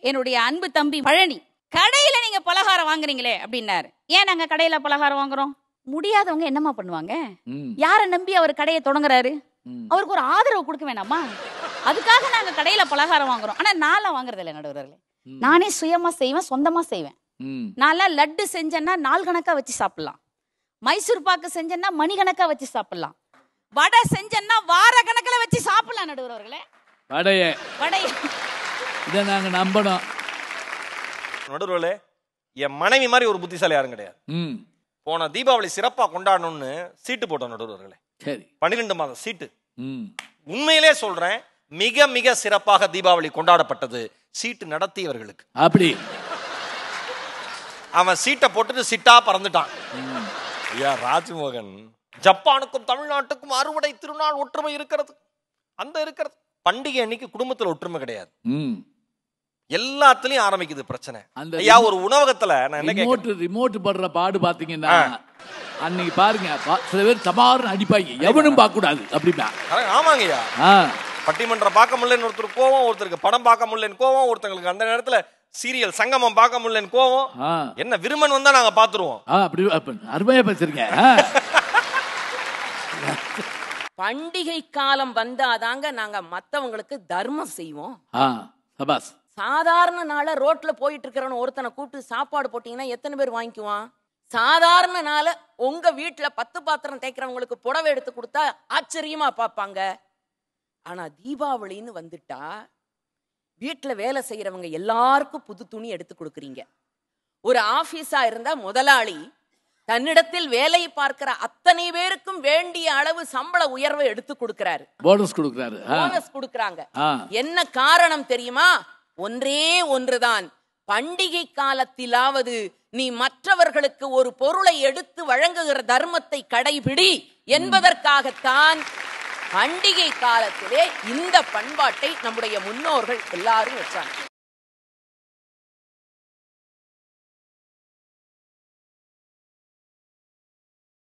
என்னுடைய அன்பு தம்பி பழனி கடையில நீங்க பலகாரம் வாங்குறீங்களே அப்படின்னாரு ஏன் நாங்க கடையில பலகாரம் வாங்குறோம் முடியாதவங்க என்னம்மா பண்ணுவாங்க ம், யாரை நம்பி அவர் கடையை தொடங்குறாரு ம். அவருக்கு ஒரு ஆதரவு கொடுக்க வேணாமா அதுக்காக நாங்க கடையில பலகாரம் வாங்குறோம் ஆனா நான்லாம் வாங்குறது இல்லை நடுவர்களே ம். நானே சுயமா செய்வேன் சொந்தமா செய்வேன் ம். நான்லாம் லட்டு செஞ்சேன்னா நாள் கணக்கா வச்சு சாப்பிடலாம் மைசூர் பாக்கு செஞ்சேன்னா மணி கணக்கா வச்சு சாப்பிடலாம் வடை செஞ்சேன்னா வார கணக்குல வச்சு சாப்பிடலாம் நடுவர்களே வடைய வடை இதை நாங்க நம்பணும் நடுவர்களே என் மனைவி மாதிரி ஒரு புத்திசாலி யாரும் கிடையாது ம் போன தீபாவளி சிறப்பா கொண்டாடணும்னு சீட்டு போட்டோம் நடுவர்களே சரி பன்னிரெண்டு மாதம் சீட்டு ம் உண்மையிலே சொல்றேன் மிக மிக சிறப்பாக தீபாவளி கொண்டாடப்பட்டது சீட்டு நடத்தியவர்களுக்கு அப்படி அவன் சீட்டை போட்டுட்டு சிட்டா பறந்துட்டான் ஐயா ராஜ்மோகன் ஜப்பானுக்கும் தமிழ்நாட்டுக்கும் அறுவடை திருநாள் ஒற்றுமை இருக்கிறது அந்த இருக்கிறது பண்டிகை அன்னைக்கு குடும்பத்துல ஒற்றுமை கிடையாது ம் எல்லாத்துலயும் ஆரம்பிக்குது பிரச்சனை அந்த ஐயா ஒரு உணவகத்துல நான் என்ன ரிமோட் கேட்கிறேன் ரிமோட் படுற பாடு பாத்தீங்கன்னா அன்னைக்கு பாருங்க பா- சில பேர் தமாறுன்னு அடிப்பாங்க எவனும் பார்க்க கூடாது அப்படின்னா கரெக்ட், ஆமாங்கய்யா ஆ பட்டிமன்றம் பார்க்க முடியலன்னு ஒருத்தர் கோவம் ஒருத்தருக்கு படம் பார்க்க முடியலன்னு கோவம் ஒருத்தங்களுக்கு அந்த நேரத்துல சீரியல் சங்கமம் பார்க்க முடியலன்னு கோவம் ஆ என்ன விருமன் வந்தா நாங்க பாத்துருவோம் ஆ அப்படி அப்ப அருமையா பேசுறீங்க ஆ. பண்டிகை காலம் வந்தாதாங்க நாங்க மத்தவங்களுக்கு தர்மம் செய்வோம் ஆ சபாஸ் சாதாரண நாள ரோட்ல போயிட்டு இருக்கிறவன ஒருத்தனை கூப்பிட்டு சாப்பாடு போட்டீங்கன்னா எத்தனை பேர் வாங்கிக்குவான் சாதாரண நாள உங்க வீட்டுல பத்து பாத்திரம் தேய்க்கிறவங்களுக்கு புடவை எடுத்து கொடுத்தா ஆச்சரியமா பார்ப்பாங்க ஆனா தீபாவளின்னு வந்துட்டா வீட்டுல வேலை செய்யறவங்க எல்லாருக்கும் புது துணி எடுத்து கொடுக்குறீங்க ஒரு ஆபீஸா இருந்தா முதலாளி தன்னிடத்தில் வேலை பார்க்கிற அத்தனை பேருக்கும் வேண்டிய அளவு சம்பள உயர்வை எடுத்து கொடுக்கிறாரு போனஸ் கொடுக்குறாரு ஆ போனஸ் கொடுக்கறாங்க ஆ என்ன காரணம் தெரியுமா ஒன்றே ஒன்றுதான் பண்டிகை காலத்திலாவது நீ மற்றவர்களுக்கு ஒரு பொருளை எடுத்து வழங்குகிற தர்மத்தை கடைபிடி என்பதற்காகத்தான் பண்டிகை காலத்திலே இந்த பண்பாட்டை நம்முடைய முன்னோர்கள் எல்லாரும் வச்சாங்க